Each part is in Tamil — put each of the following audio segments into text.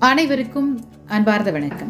அனைவருக்கும் அன்பார்ந்த வணக்கம்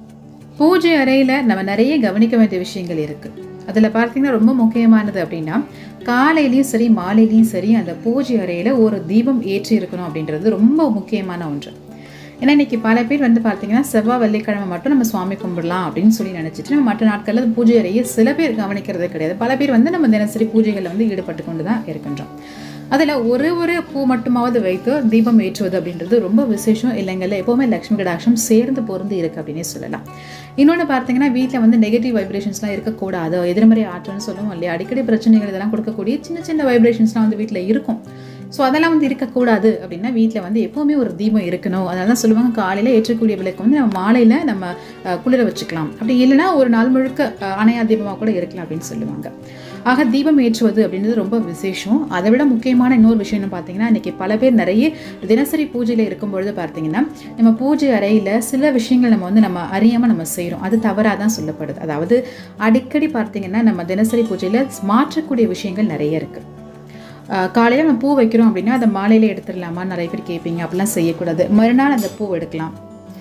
பூஜை அறையில் நம்ம நிறைய கவனிக்க வேண்டிய விஷயங்கள் இருக்குது அதில் பார்த்தீங்கன்னா ரொம்ப முக்கியமானது அப்படின்னா காலையிலையும் சரி மாலையிலையும் சரி அந்த பூஜை அறையில் ஒரு தீபம் ஏற்றி இருக்கணும் அப்படின்றது ரொம்ப முக்கியமான ஒன்று ஏன்னா இன்னைக்கு பல பேர் வந்து பார்த்தீங்கன்னா செவ்வாய் வெள்ளிக்கிழமை மட்டும் நம்ம சுவாமி கும்பிடலாம் அப்படின்னு சொல்லி நினச்சிட்டு நம்ம மற்ற நாட்களில் அந்த பூஜை அறையை சில பேர் கவனிக்கிறது கிடையாது பல பேர் வந்து நம்ம தினசரி பூஜைகளில் வந்து ஈடுபட்டு கொண்டு தான் இருக்கின்றோம் அதில் ஒரு ஒரு பூ மட்டுமாவது வைத்து தீபம் ஏற்றுவது அப்படின்றது ரொம்ப விசேஷம் இல்லைங்கல்ல எப்போவுமே லக்ஷ்மி கடாட்சம் சேர்ந்து பொருந்து இருக்குது அப்படின்னே சொல்லலாம் இன்னொன்று பார்த்தீங்கன்னா வீட்டில் வந்து நெகட்டிவ் வைப்ரேஷன்ஸ்லாம் இருக்கக்கூடாது எதிர்மறை ஆற்றல்னு சொல்லுவோம் இல்லையா அடிக்கடி பிரச்சனைகள் இதெல்லாம் கொடுக்கக்கூடிய சின்ன சின்ன வைப்ரேஷன்ஸ்லாம் வந்து வீட்டில் இருக்கும் ஸோ அதெல்லாம் வந்து இருக்கக்கூடாது அப்படின்னா வீட்டில் வந்து எப்போவுமே ஒரு தீபம் இருக்கணும் அதனால தான் சொல்லுவாங்க காலையில் ஏற்றக்கூடிய விளக்கு வந்து நம்ம மாலையில் நம்ம அஹ், குளிர வச்சுக்கலாம் அப்படி இல்லைன்னா ஒரு நாள் முழுக்க அஹ், அணையா தீபமாக கூட இருக்கலாம் அப்படின்னு சொல்லுவாங்க ஆக தீபம் ஏற்றுவது அப்படின்றது ரொம்ப விசேஷம் அதை விட முக்கியமான இன்னொரு விஷயம் என்ன பார்த்தீங்கன்னா இன்றைக்கி பல பேர் நிறைய தினசரி பூஜையில் இருக்கும் பொழுது பார்த்தீங்கன்னா நம்ம பூஜை அறையில் சில விஷயங்கள் நம்ம வந்து நம்ம அறியாமல் நம்ம செய்கிறோம் அது தவறாக தான் சொல்லப்படுது அதாவது அடிக்கடி பார்த்தீங்கன்னா நம்ம தினசரி பூஜையில் மாற்றக்கூடிய விஷயங்கள் நிறைய இருக்குது காலையில் நம்ம பூ வைக்கிறோம் அப்படின்னா அதை மாலையில் எடுத்துடலாமா நிறைய பேர் கேட்பீங்க அப்படிலாம் செய்யக்கூடாது மறுநாள் அந்த பூ எடுக்கலாம்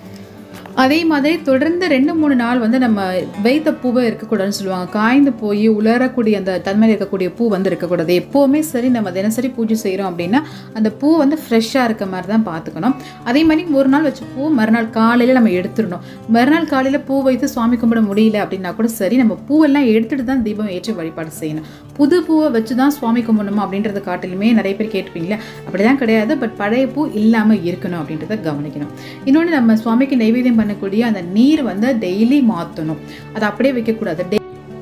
அதே மாதிரி தொடர்ந்து ரெண்டு மூணு நாள் வந்து நம்ம வைத்த பூவை இருக்கக்கூடாதுன்னு சொல்லுவாங்க காய்ந்து போய் உலரக்கூடிய அந்த தன்மையில் இருக்கக்கூடிய பூ வந்து இருக்கக்கூடாது எப்போவுமே சரி நம்ம தினசரி பூஜை செய்கிறோம் அப்படின்னா அந்த பூ வந்து ஃப்ரெஷ்ஷாக இருக்க மாதிரி தான் பார்த்துக்கணும் அதே மாதிரி ஒரு நாள் வச்ச பூ மறுநாள் காலையில் நம்ம எடுத்துடணும் மறுநாள் காலையில் பூ வைத்து சுவாமி கும்பிட முடியல அப்படின்னா கூட சரி நம்ம பூவெல்லாம் எடுத்துட்டு தான் தீபம் ஏற்றி வழிபாடு செய்யணும் புது பூவை வச்சு தான் சுவாமி கும்பிடணுமா அப்படின்றத காட்டிலுமே நிறைய பேர் கேட்டுப்பீங்களே அப்படிதான் கிடையாது பட் பழைய பூ இல்லாமல் இருக்கணும் அப்படின்றத கவனிக்கணும் இன்னொன்று நம்ம சுவாமிக்கு நைவேத்தியம் பண்ணக்கூடிய அந்த நீர் வந்து டெய்லி மாற்றணும் அதை அப்படியே வைக்கக்கூடாது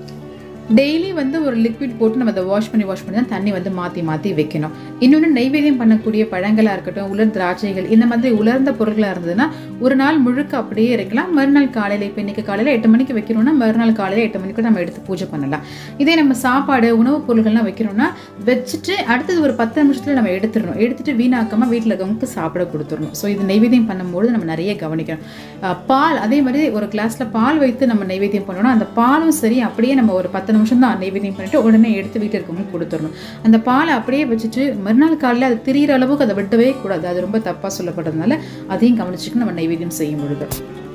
டெய்லி வந்து ஒரு லிக்விட் போட்டு நம்ம அதை வாஷ் பண்ணி வாஷ் பண்ணி தான் தண்ணி வந்து மாற்றி மாற்றி வைக்கணும் இன்னொன்று நைவேத்தியம் பண்ணக்கூடிய பழங்களாக இருக்கட்டும் உலர் திராட்சைகள் இந்த மாதிரி உலர்ந்த பொருட்களாக இருந்ததுன்னா ஒரு நாள் முழுக்க அப்படியே இருக்கலாம் மறுநாள் காலையில் இப்போ இன்றைக்கி காலையில் எட்டு மணிக்கு வைக்கிறோம்னா மறுநாள் காலையில் எட்டு மணிக்கு நம்ம எடுத்து பூஜை பண்ணலாம் இதே நம்ம சாப்பாடு உணவுப் பொருட்கள்லாம் வைக்கிறோம்னா வச்சுட்டு அடுத்தது ஒரு பத்து நிமிஷத்தில் நம்ம எடுத்துடணும் எடுத்துட்டு வீணாக்காமல் வீட்டில் இருக்கவங்களுக்கு சாப்பிட கொடுத்துடணும் ஸோ இது நைவேத்தியம் பண்ணும்போது நம்ம நிறைய கவனிக்கணும் அஹ் பால் அதே மாதிரி ஒரு கிளாஸில் பால் வைத்து நம்ம நைவேத்தியம் பண்ணோம்னா அந்த பாலும் சரி அப்படியே நம்ம ஒரு பத்து நிமிஷம் தான் நைவேத்தியம் பண்ணிட்டு உடனே எடுத்து வீட்டில் இருக்கவங்களுக்கு கொடுத்துடணும் அந்த பாலை அப்படியே வச்சுட்டு மறுநாள் காலையில் அது திரியிற அளவுக்கு அதை விட்டவே கூடாது அது ரொம்ப தப்பாக சொல்லப்படுறதுனால அதையும் கவனிச்சுட்டு நம்ம நைவேத்தியம் செய்யும் பொழுது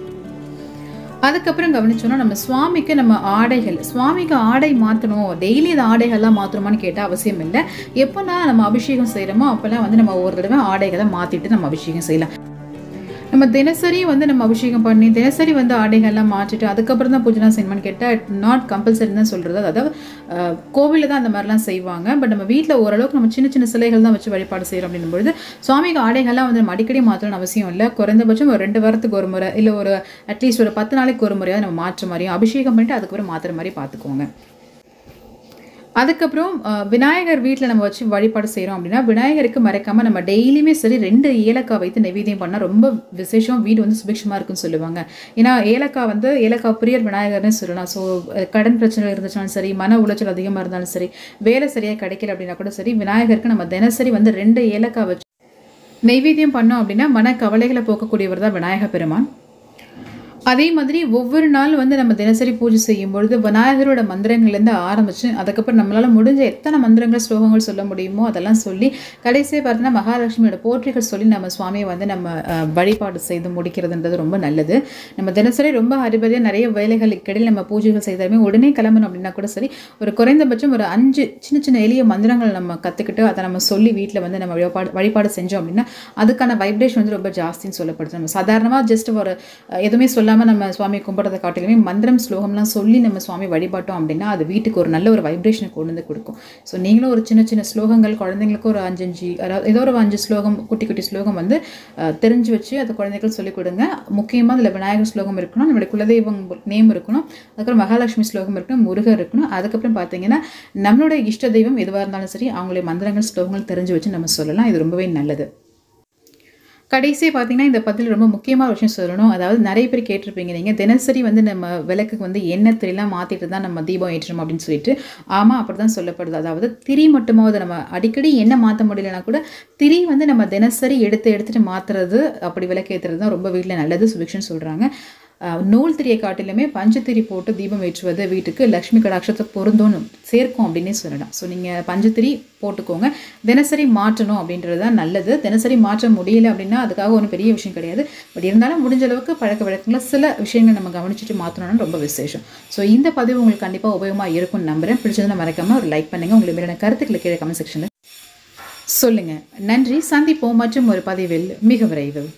அதுக்கப்புறம் கவனிச்சோன்னா நம்ம சுவாமிக்கு நம்ம ஆடைகள் சுவாமிக்கு ஆடை மாற்றணும் டெய்லி இந்த ஆடைகள்லாம் மாற்றணுமான்னு கேட்டால் அவசியம் இல்லை எப்போல்லாம் நம்ம அபிஷேகம் செய்கிறோமோ அப்போல்லாம் வந்து நம்ம ஒரு தடவை ஆடைகளை மாற்றிட்டு நம்ம அபிஷேகம் செய்யலாம் நம்ம தினசரி வந்து நம்ம அபிஷேகம் பண்ணி தினசரி வந்து ஆடைகள்லாம் மாற்றிட்டு அதுக்கப்புறம் தான் பூஜைலாம் செய்யணுமான்னு கேட்டால் நாட் கம்பல்சரி தான் சொல்கிறது அதாவது கோவிலில் தான் அந்த மாதிரிலாம் செய்வாங்க பட் நம்ம வீட்டில் ஓரளவுக்கு நம்ம சின்ன சின்ன சிலைகள் தான் வச்சு வழிபாடு செய்கிறோம் அப்படின்னும் பொழுது சுவாமிக்கு ஆடைகள்லாம் வந்து நம்ம அடிக்கடி மாற்றணும்னு அவசியம் இல்லை குறைந்தபட்சம் ஒரு ரெண்டு வாரத்துக்கு ஒரு முறை இல்லை ஒரு அட்லீஸ்ட் ஒரு பத்து நாளைக்கு ஒரு முறையாவது நம்ம மாற்ற மாதிரியும் அபிஷேகம் பண்ணிட்டு அதுக்கப்புறம் மாற்றுற மாதிரி பார்த்துக்கோங்க அதுக்கப்புறம் அஹ், விநாயகர் வீட்டில் நம்ம வச்சு வழிபாடு செய்கிறோம் அப்படின்னா விநாயகருக்கு மறைக்காமல் நம்ம டெய்லியுமே சரி ரெண்டு ஏலக்காய் வைத்து நைவேத்தியம் பண்ணால் ரொம்ப விசேஷம் வீடு வந்து சுபிக்ஷமாக இருக்குன்னு சொல்லுவாங்க ஏன்னா ஏலக்காய் வந்து ஏலக்காய் பிரியர் விநாயகர்னு சொல்லலாம் ஸோ கடன் பிரச்சனை இருந்துச்சாலும் சரி மன உளைச்சல் அதிகமாக இருந்தாலும் சரி வேலை சரியாக கிடைக்கல அப்படின்னா கூட சரி விநாயகருக்கு நம்ம தினசரி வந்து ரெண்டு ஏலக்காய் வச்சு நைவேத்தியம் பண்ணோம் அப்படின்னா மன கவலைகளை போக்கக்கூடியவர் தான் விநாயக பெருமான் அதே மாதிரி ஒவ்வொரு நாள் வந்து நம்ம தினசரி பூஜை செய்யும் பொழுது விநாயகரோட மந்திரங்கள்லேருந்து ஆரம்பிச்சு அதுக்கப்புறம் நம்மளால முடிஞ்ச எத்தனை மந்திரங்கள் ஸ்லோகங்கள் சொல்ல முடியுமோ அதெல்லாம் சொல்லி கடைசியாக பார்த்தீங்கன்னா மகாலட்சுமியோட போற்றிகள் சொல்லி நம்ம சுவாமியை வந்து நம்ம அஹ், வழிபாடு செய்து முடிக்கிறதுன்றது ரொம்ப நல்லது நம்ம தினசரி ரொம்ப ஹரிபரியாக நிறைய வேலைகளுக்கு இடையில் நம்ம பூஜைகள் செய்தாலுமே உடனே கிளம்பணும் அப்படின்னா கூட சரி ஒரு குறைந்தபட்சம் ஒரு அஞ்சு சின்ன சின்ன எளிய மந்திரங்கள் நம்ம கற்றுக்கிட்டு அதை நம்ம சொல்லி வீட்டில் வந்து நம்ம வழிபாடு வழிபாடு செஞ்சோம் அப்படின்னா அதுக்கான வைப்ரேஷன் வந்து ரொம்ப ஜாஸ்தின்னு சொல்லப்படுது நம்ம சாதாரணமாக ஜஸ்ட் ஒரு அஹ், எதுவுமே சொல்லாமல் நம்ம சுவாமி கும்பிட்றத காட்டிலுமே மந்திரம் ஸ்லோகம்லாம் சொல்லி நம்ம சுவாமி வழிபாட்டோம் அப்படின்னா அது வீட்டுக்கு ஒரு நல்ல ஒரு வைப்ரேஷனை கொண்டு வந்து கொடுக்கும் ஸோ நீங்களும் ஒரு சின்ன சின்ன ஸ்லோகங்கள் குழந்தைங்களுக்கு ஒரு அஞ்சு அஞ்சு அதாவது ஏதோ ஒரு அஞ்சு ஸ்லோகம் குட்டி குட்டி ஸ்லோகம் வந்து அஹ், தெரிஞ்சு வச்சு அதை குழந்தைகள் சொல்லிக் கொடுங்க முக்கியமாக அதில் விநாயகர் ஸ்லோகம் இருக்கணும் நம்மளுடைய குலதெய்வம் நேம் இருக்கணும் அதுக்கப்புறம் மகாலட்சுமி ஸ்லோகம் இருக்கணும் முருகர் இருக்கணும் அதுக்கப்புறம் பார்த்தீங்கன்னா நம்மளுடைய இஷ்ட தெய்வம் எதுவாக இருந்தாலும் சரி அவங்களுடைய மந்திரங்கள் ஸ்லோகங்கள் தெரிஞ்சு வச்சு நம்ம சொல்லலாம் இது ரொம்பவே நல்லது கடைசியாக பார்த்தீங்கன்னா இந்த பதில் ரொம்ப முக்கியமான ஒரு விஷயம் சொல்லணும் அதாவது நிறைய பேர் கேட்டிருப்பீங்க நீங்கள் தினசரி வந்து நம்ம விளக்குக்கு வந்து எண்ணெய் திரிலாம் மாற்றிட்டு தான் நம்ம தீபம் ஏற்றணும் அப்படின்னு சொல்லிட்டு ஆமாம் அப்படி தான் சொல்லப்படுது அதாவது திரி மட்டுமாவது நம்ம அடிக்கடி எண்ணெய் மாற்ற முடியலனா கூட திரி வந்து நம்ம தினசரி எடுத்து எடுத்துட்டு மாற்றுறது அப்படி விளக்கு ஏற்றுறது தான் ரொம்ப வீட்டில் நல்லது சுபிக்ஷன் சொல்கிறாங்க அஹ், நூல் திரியை காட்டிலுமே பஞ்சத்திரி போட்டு தீபம் ஏற்றுவது வீட்டுக்கு லக்ஷ்மி கடாட்சத்தை பொருந்தும்னு சேர்க்கும் அப்படின்னே சொல்லலாம் ஸோ நீங்கள் பஞ்சத்திரி போட்டுக்கோங்க தினசரி மாற்றணும் அப்படின்றது தான் நல்லது தினசரி மாற்ற முடியல அப்படின்னா அதுக்காக ஒன்றும் பெரிய விஷயம் கிடையாது பட் இருந்தாலும் முடிஞ்ச அளவுக்கு பழக்க வழக்கங்களில் சில விஷயங்கள் நம்ம கவனிச்சுட்டு மாற்றணும்னு ரொம்ப விசேஷம் ஸோ இந்த பதிவு உங்களுக்கு கண்டிப்பாக உபயோகமாக இருக்கும்னு நம்புறேன் பிடிச்சதுன்னு மறக்காம ஒரு லைக் பண்ணுங்கள் உங்களுக்கு மேலான கருத்துக்களை கீழே கமெண்ட் செக்ஷனில் சொல்லுங்கள் நன்றி சந்திப்போம் மற்றும் ஒரு பதிவில் மிக விரைவில்